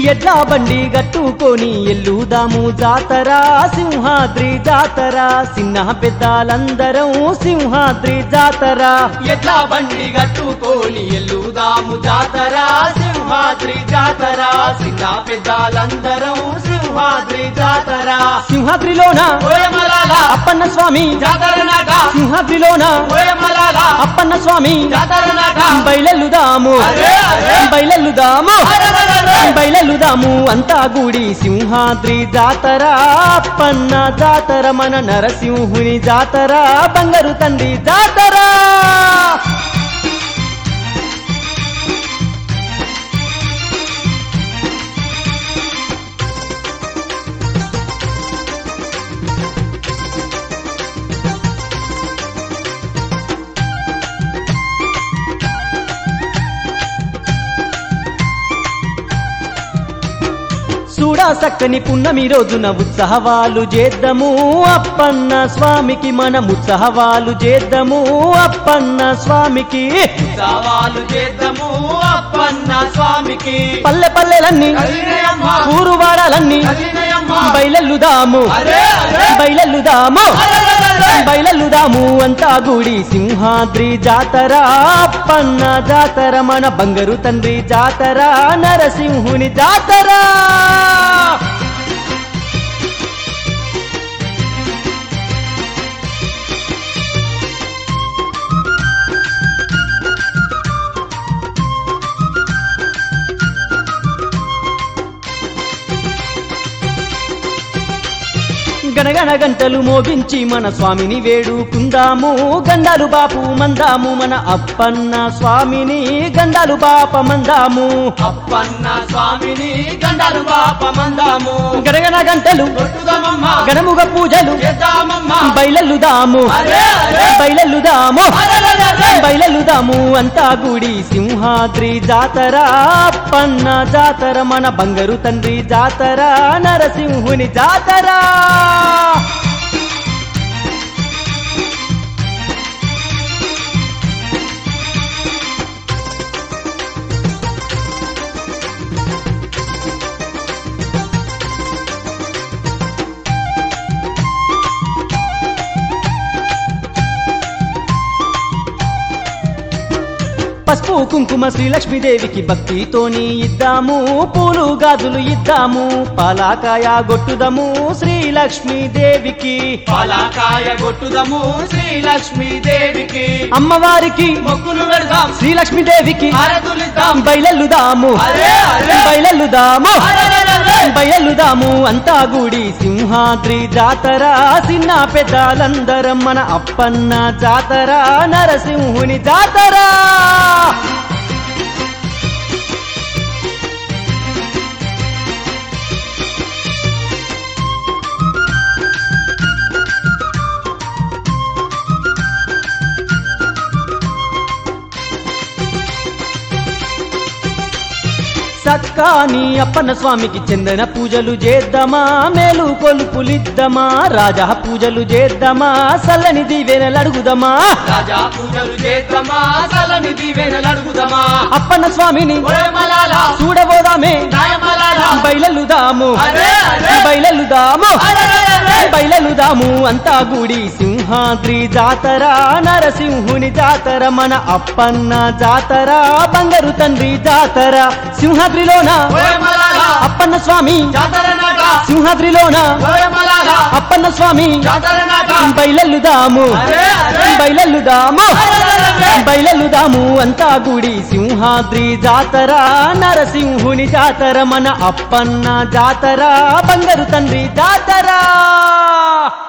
ఎడ్ల బండి గట్టుకొని ఎల్లుదాము జాతర సింహాద్రి జాతర చిన్న పెద్దలందరం సింహాద్రి జాతర ఎట్ల బండి గట్టుకొని ఎల్లుదాము జాతర సింహాద్రి జాతర చిన్న పెద్దలందరం సింహాద్రి జాతర సింహాద్రిలోన ఓయమలాల అప్పన్న స్వామి జాతర నాట సింహాద్రిలోన ఓయమలాల అప్పన్న స్వామి జాతర నాట బయలెల్లుదాము అరే, అరే. బయలెల్లుదాము అరెరెరెరె. బయలెల్లుదాము అంతా గుడి సింహాద్రి జాతర అప్పన్న జాతర మన నరసింహుని జాతర బంగారు తండ్రి జాతర చూడా సక్కని పున్నమి రోజున ఉత్సవాలు చేద్దాము అప్పన్న స్వామికి మనం ఉత్సవాలు చేద్దాము అప్పన్న స్వామికి సవాలు చేద్దాము అప్పన్న స్వామికి పల్లె పల్లెలన్నీ కదిలినయమ్మ ఊరు వాడాలన్నీ కదిలినయమ్మ బయలెల్లుదాము అరే అరే బయలెల్లుదాము అరెరెరెరె. బయలెల్లుదాము అంతా గుడి సింహాద్రి జాతర అప్పన్న జాతర మన బంగారు తండ్రి జాతర నరసింహుని జాతర గనగన గంటలు మోగించి మన స్వామిని వేడుకుందాము గండాలు బాపు మందాము మన అప్పన్న స్వామిని గండాలు బాప మందాము అప్పన్న స్వామిని గండాలు పాపమందాము గనగన గంటలు కొట్టుదామమ్మ గణముగ పూజలు చేద్దామమ్మ బయలెల్లుదాము అరే అరే బయలెల్లుదాము అరెరెరెరె. బయలెల్లుదాము అంతా గుడి సింహాద్రి జాతర అప్పన్న జాతర మన బంగారు తండ్రి జాతర నరసింహుని జాతర పసుపు కుంకుమ శ్రీలక్ష్మీదేవికి భక్తితోని ఇద్దాము పూలు గాజులు ఇద్దాము పాలాకాయ గొట్టుదము శ్రీలక్ష్మీదేవికి పాలకాయ కొట్టుదము శ్రీలక్ష్మీ దేవికి అమ్మవారికి మొక్కులు పెడదాం శ్రీలక్ష్మీదేవికి హారతులిద్దాం బయలెల్లుదాము అరే అరే బయలెల్లుదాము అరెరెరెరె. బయలుదాము అంతా గుడి సింహాద్రి జాతర చిన్న పెద్దలందరం మన అప్పన్న జాతర నరసింహుని జాతర సక్కాని అప్పన్న స్వామికి చందన పూజలు చేద్దామా మేలు కొలుపులిద్దామా రాజా పూజలు చేద్దామా సల్లని దీవెనలు అడుగుదామా రాజా పూజలు చేద్దామా చల్లని దీవెనలు అడుగుదామా అప్పన్న స్వామిని ఓయమలాల చూడబోదామే నాయమలాల బయలెల్లుదాము అరే అరే బయలెల్లుదాము అరెరెరెరె. బయలెల్లుదాము అంతా గుడి సింహాద్రి జాతర నరసింహుని జాతర మన అప్పన్న జాతర బంగారు తండ్రి జాతర సింహాద్రిలోన ఓయమలాల అప్పన్న స్వామి జాతర నాట సింహాద్రిలోన ఓయమలాల అప్పన్న స్వామి జాతర నాట బయలెల్లుదాము అరే అరే బయలెల్లుదాము అరెరెరెరె. బయలెల్లుదాము అంతా గుడి సింహాద్రి జాతర నరసింహుని జాతర మన అప్పన్న జాతర బంగారు తండ్రి జాతర